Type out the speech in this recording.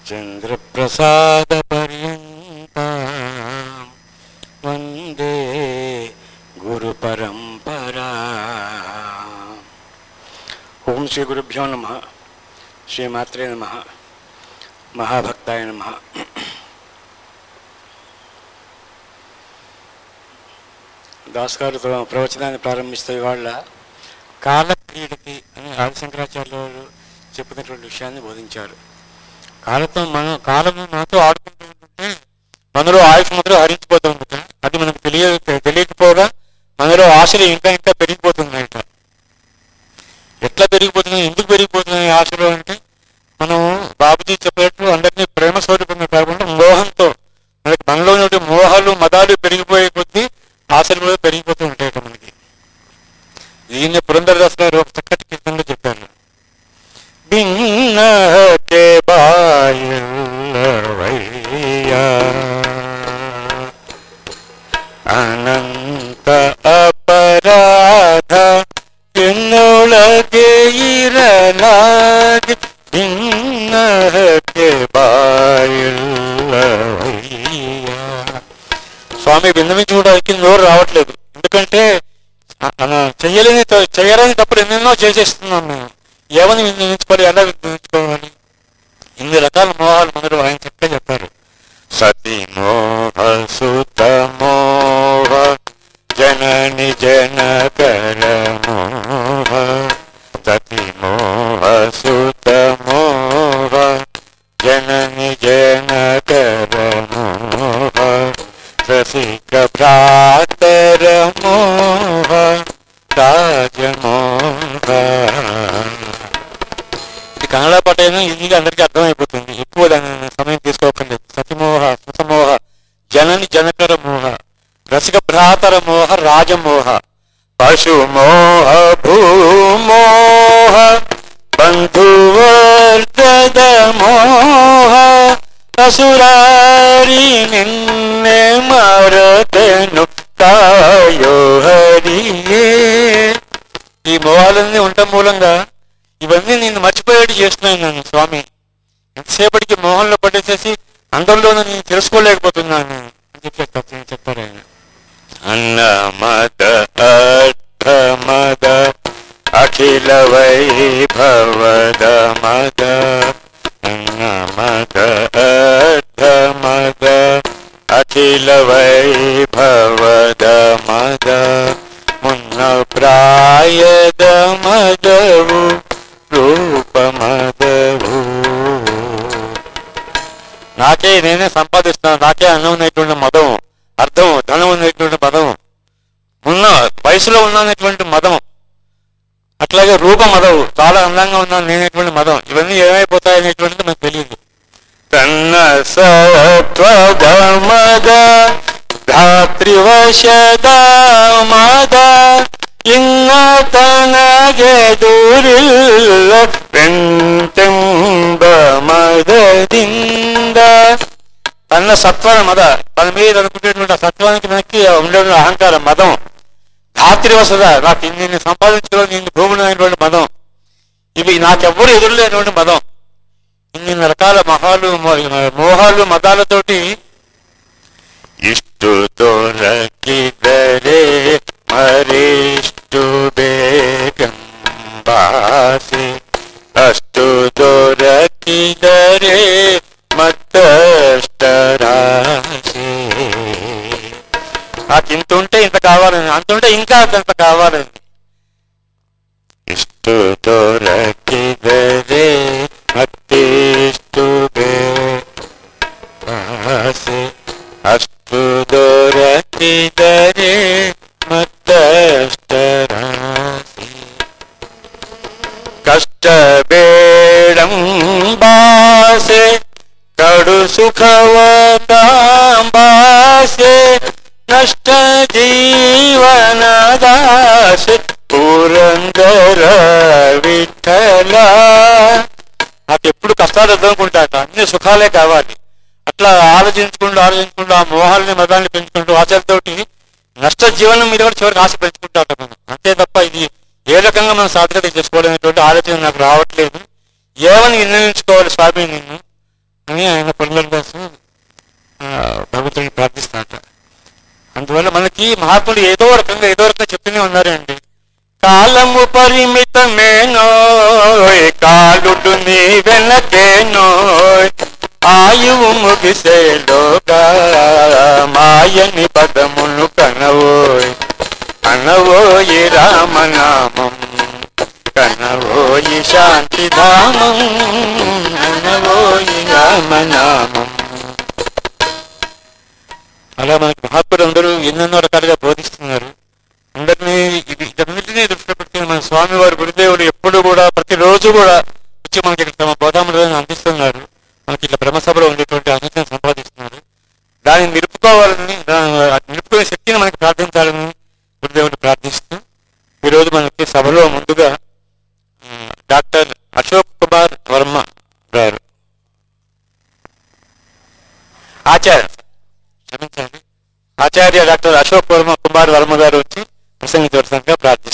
చంద్రప్రసాదపర్యంతా వందే గురు పరంపరా ఓం శ్రీ గురుభ్యో నమ శ్రీమాత్రే నమ మహాభక్తాయ నమ దాస్ గారు ప్ర- ప్రవచనాన్ని ప్రారంభిస్తే ఇవాళ కాలక్రీడకి అని ఆదిశంకరాచార్యులు వారు చెప్పినటువంటి విషయాన్ని బోధించారు కాలతో మనం కాలం మనతో ఆడుకుంటూ ఉంటుంటే మనలో ఆయుష్ మాత్రం హరించిపోతూ ఉంటుంది అది మనకు తెలియ తెలియకపోగా మనలో ఆశలు ఇంకా ఇంకా పెరిగిపోతున్నాయట ఎట్లా పెరిగిపోతున్నాయి ఎందుకు పెరిగిపోతున్నాయి ఆశలు అంటే మనం బాబుజీ చెప్పినట్టు అందరినీ ప్రేమ స్వరూపంగా కాకుండా మోహంతో మనకి మనలో ఉండే మోహాలు మదాలు పెరిగిపోయే కొద్దీ ఆశలు కూడా పెరిగిపోతూ ఉంటాయట మనకి దీన్ని పురంధరదాస్ గారు ఒక చక్కటి కీర్తనలో చెప్పారు భిన్నకే బాయవయ్యా ಅನಂತ ಅಪರಾಧ ಎನ್ನೊಳಗೆ ಇರಲಾಗಿ ಭಿನ್ನಕ್ಕೆ ಬಾಯಿಲ್ಲವಯ್ಯ స్వామి విన్నవించుకోవడానికి నోరు రావట్లేదు ఎందుకంటే అ- అన- చెయ్యలేని త- చేయలేని తప్పుడు ఎన్నెన్నో చేసేస్తున్నాం మేము ఏమని విన్నవించుకోవాలి ఎలా విన్నవించుకోవాలి ఇన్ని రకాల మోహాలు మనలో ఆయన చెప్పే చెప్పారు సతి మోహ సుత మోహ జనని జనకర మోహ సతి మోహ సుత మోహ జనని జనకర మోహ రసిక భ్రాతర మోహ రాజమోహ ఇది కన్నడ పాట అయినా ఈజీగా అందరికీ అర్థమైపోతుంది ఎక్కువ దాని సమయం తీసుకోకండి సతిమోహ సుతమోహ జనని జనకర మోహ రసిక భ్రాతర మోహ రాజమోహ పశుమోహ భూమోహ బంధువర్గద మోహ అసురారి నిన్నే మరతను తాయో హరియే ఈ మోహాలన్నీ ఉండటం మూలంగా ఇవన్నీ నేను మర్చిపోయేట్టు చేస్తున్నాను నన్ను స్వామి ఎంతసేపటికి మోహంలో పట్టేసేసి అందరిలోనూ నేను తెలుసుకోలేకపోతున్నాను అని చెప్పి చెప్ప- చెప్పారు ఆయన అన్న మద అర్థ మద అఖిల వైభవద మద అన్న మద అర్థ మద అఖిల వైభవద మద మున్న ప్రాయద మదవు రూపమదవు నాకే నేనే సంపాదిస్తున్నాను నాకే అన్నం ఉన్నటువంటి మదం అర్థం ధనం ఉన్నటువంటి పదం ఉన్న వయసులో ఉన్నటువంటి మదం అట్లాగే రూప మదవు చాలా అందంగా ఉన్నాను నేనేటువంటి మదం ఇవన్నీ ఏమైపోతాయి అనేటువంటిది నాకు తెలియదు తన్న సత్వద మద ಧಾತ್ರಿವಶದ ಮದ ಇನ್ನ ತನಗೆದುರಿಲ್ಲ ಬೆಂತೆಂಬ ಮದದಿಂದ తన సత్వన మద తన మీద అనుకునేటువంటి ఆ సత్వానికి వెనక్కి ఉండే అహంకారం మదం ధాత్రి వసద నాకు ఇన్ని సంపాదించుకోవాలి ఇన్ని భూములు అయినటువంటి మదం ఇవి నాకెవ్వరు ఎదురులేనటువంటి మదం ఇన్ని రకాల మహాలు మో- మోహాలు మదాలతోటి ಇಷ್ಟು ದೊರಕಿದರೆ ಮರಿಷ್ಟು ಬೇಗಂಬಾಸೆ ಅಷ್ಟು ದೊರಕಿದರೆ మత్తరాశే నాకు ఇంత ఉంటే ఇంత కావాలని అంత ఉంటే ఇంకా అంత కావాలని ఇಷ್ಟು దొరకిదరే మత్తిಷ್ಟು ఆసೆ ಅಷ್ಟು ದೊರಕಿದರೆ ಮತ್ತಷ್ಟರಾಸೆ ಕಷ್ಟ ಬೇಡಂಬಾಸೆ ಕಡು ಸುಖವತಾಂಬಾಸೆ ನಷ್ಟ ಜೀವನದಾಸೆ ಪುರಂದರ విఠల నాకు ఎప్పుడు కష్టాలు వద్దనుకుంటాట అన్ని సుఖాలే కావాలి అట్లా ఆలోచించుకుంటూ ఆలోచించుకుంటూ ఆ మోహాలని మతాన్ని పెంచుకుంటూ ఆశలతోటి నష్ట జీవనం మీద కూడా చివరికి ఆశ పెంచుకుంటాట మనం అంతే తప్ప ఇది ఏ రకంగా మనం సాధకత చేసుకోవాలనేటువంటి ఆలోచన నాకు రావట్లేదు ఏమని నిర్ణయించుకోవాలి స్వామి నిన్ను అని ఆయన పునర్దాసు భగవంతుడిని ప్రార్థిస్తారట అందువల్ల మనకి మహాత్ములు ఏదో రకంగా ఏదో రకంగా చెప్తూనే ఉన్నారండి కాలము పరిమితమేనో కాలుడు నీ వెనకేనో ఆయువు ముగిసేలోగా మాయని పదమును కనవోయ్ కనవోయి రామనామం కనవోయి శాంతిధామం కనవోయి రామనామం అలా మనకి మహాత్ములు అందరూ ఎన్నెన్నో రకాలుగా బోధిస్తున్నారు అందరినీ ఇది ఇదన్నిటినీ దృష్టిలో పెట్టుకుని మన స్వామి వారి గురుదేవులు ఎప్పుడు కూడా ప్రతిరోజు కూడా వచ్చి మనకి ఇక్కడ తమ బోధామృతాన్ని అందిస్తున్నారు మనకి ఇట్లా బ్రహ్మసభలో ఉండేటువంటి అన్నిటిని సంపాదిస్తున్నారు దాన్ని నిలుపుకోవాలని దా- అది నిలుపుకునే శక్తిని మనకి ప్రార్థించాలని గురుదేవుని ప్రార్థిస్తూ ఈరోజు మనకి సభలో ముందుగా ఆ, డాక్టర్ అశోక్ కుమార్ వర్మ గారు ఆచార్య క్షమించండి ఆచార్య డాక్టర్ అశోక్ వర్మ కుమార్ వర్మ గారు వచ్చి ప్రసంగించవలసిందిగా ప్రార్థిస్తున్నారు